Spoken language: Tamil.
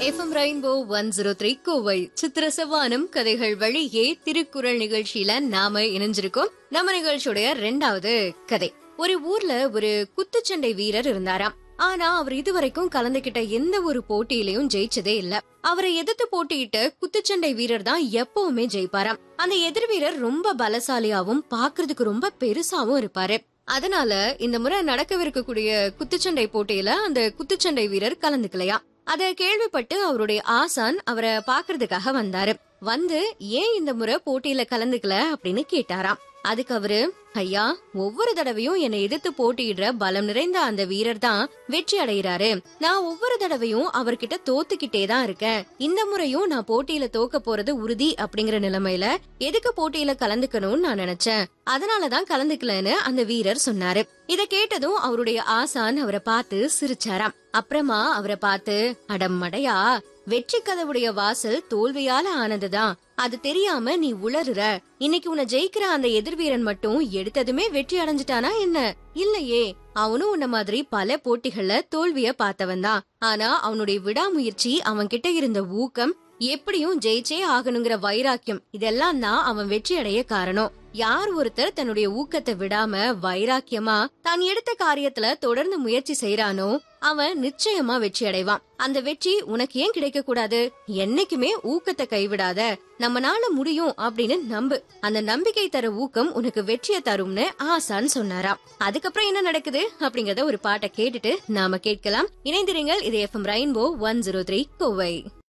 FM Rainbow one zero three Kovai சித்திர சவானம் கதைகள் வழியே திருக்குறள் நிகழ்ச்சியில நாம இணைஞ்சிருக்கோம் நம்ம நிகழ்ச்சியுடைய ரெண்டாவது கதை ஒரு ஊர்ல ஒரு குத்துச்சண்டை வீரர் இருந்தாராம் ஆனா அவர் இதுவரைக்கும் கலந்துகிட்ட எந்த ஒரு போட்டியிலயும் ஜெயிச்சதே இல்ல அவரை எதிர்த்து போட்டியிட்ட குத்துச்சண்டை வீரர் தான் எப்பவுமே ஜெயிப்பாராம் அந்த எதிர் வீரர் ரொம்ப பலசாலியாவும் பாக்குறதுக்கு ரொம்ப பெருசாவும் இருப்பாரு அதனால இந்த முறை நடக்கவிருக்கக்கூடிய குத்துச்சண்டை போட்டியில அந்த குத்துச்சண்டை வீரர் கலந்துக்கலையா அத கேள்விப்பட்டு அவருடைய ஆசான் அவரை பாக்குறதுக்காக வந்தாரு வந்து ஏன் இந்த முறை போட்டியில கலந்துக்கல அப்படின்னு கேட்டாராம் அதுக்கு அவரு ஐயா ஒவ்வொரு தடவையும் என்னை எதிர்த்து போட்டியிடுற பலம் நிறைந்த அந்த வீரர் தான் வெற்றி அடைகிறாரு நான் ஒவ்வொரு தடவையும் அவர்கிட்ட தோத்துக்கிட்டே தான் இருக்கேன் இந்த முறையும் நான் போட்டியில தோக்க போறது உறுதி அப்படிங்கிற நிலைமையில எதுக்கு போட்டியில கலந்துக்கணும்னு நான் நினைச்சேன் அதனாலதான் கலந்துக்கலன்னு அந்த வீரர் சொன்னாரு இத கேட்டதும் அவருடைய ஆசான் அவரை பார்த்து சிரிச்சாராம் அப்புறமா அவரை பார்த்து அடம்மடையா வெற்றி கதவுடைய வாசல் தோல்வியால ஆனதுதான் அது தெரியாம நீ உளறுற இன்னைக்கு உன்னை ஜெயிக்கிற அந்த எதிர்வீரன் மட்டும் எடுத்ததுமே வெற்றி அடைஞ்சிட்டானா என்ன இல்லையே அவனும் உன்ன மாதிரி பல போட்டிகள்ல தோல்விய பார்த்தவன் தான் ஆனா அவனுடைய விடாமுயற்சி அவன் கிட்ட இருந்த ஊக்கம் எப்படியும் ஜெயிச்சே ஆகணுங்கிற வைராக்கியம் இதெல்லாம் தான் அவன் வெற்றி அடைய காரணம் யார் ஒருத்தர் தன்னுடைய ஊக்கத்தை விடாம வைராக்கியமா தான் எடுத்த காரியத்துல தொடர்ந்து முயற்சி செய்யறானோ அவன் நிச்சயமா வெற்றி அடைவான் அந்த வெற்றி உனக்கு ஏன் கிடைக்க கூடாது என்னைக்குமே ஊக்கத்தை கைவிடாத நம்மனால முடியும் அப்படின்னு நம்பு அந்த நம்பிக்கை தர ஊக்கம் உனக்கு வெற்றியை தரும்னு ஆசான்னு சொன்னாராம் அதுக்கப்புறம் என்ன நடக்குது அப்படிங்கறத ஒரு பாட்டை கேட்டுட்டு நாம கேட்கலாம் இணைந்திருங்கள் இது FM Rainbow one zero three Kovai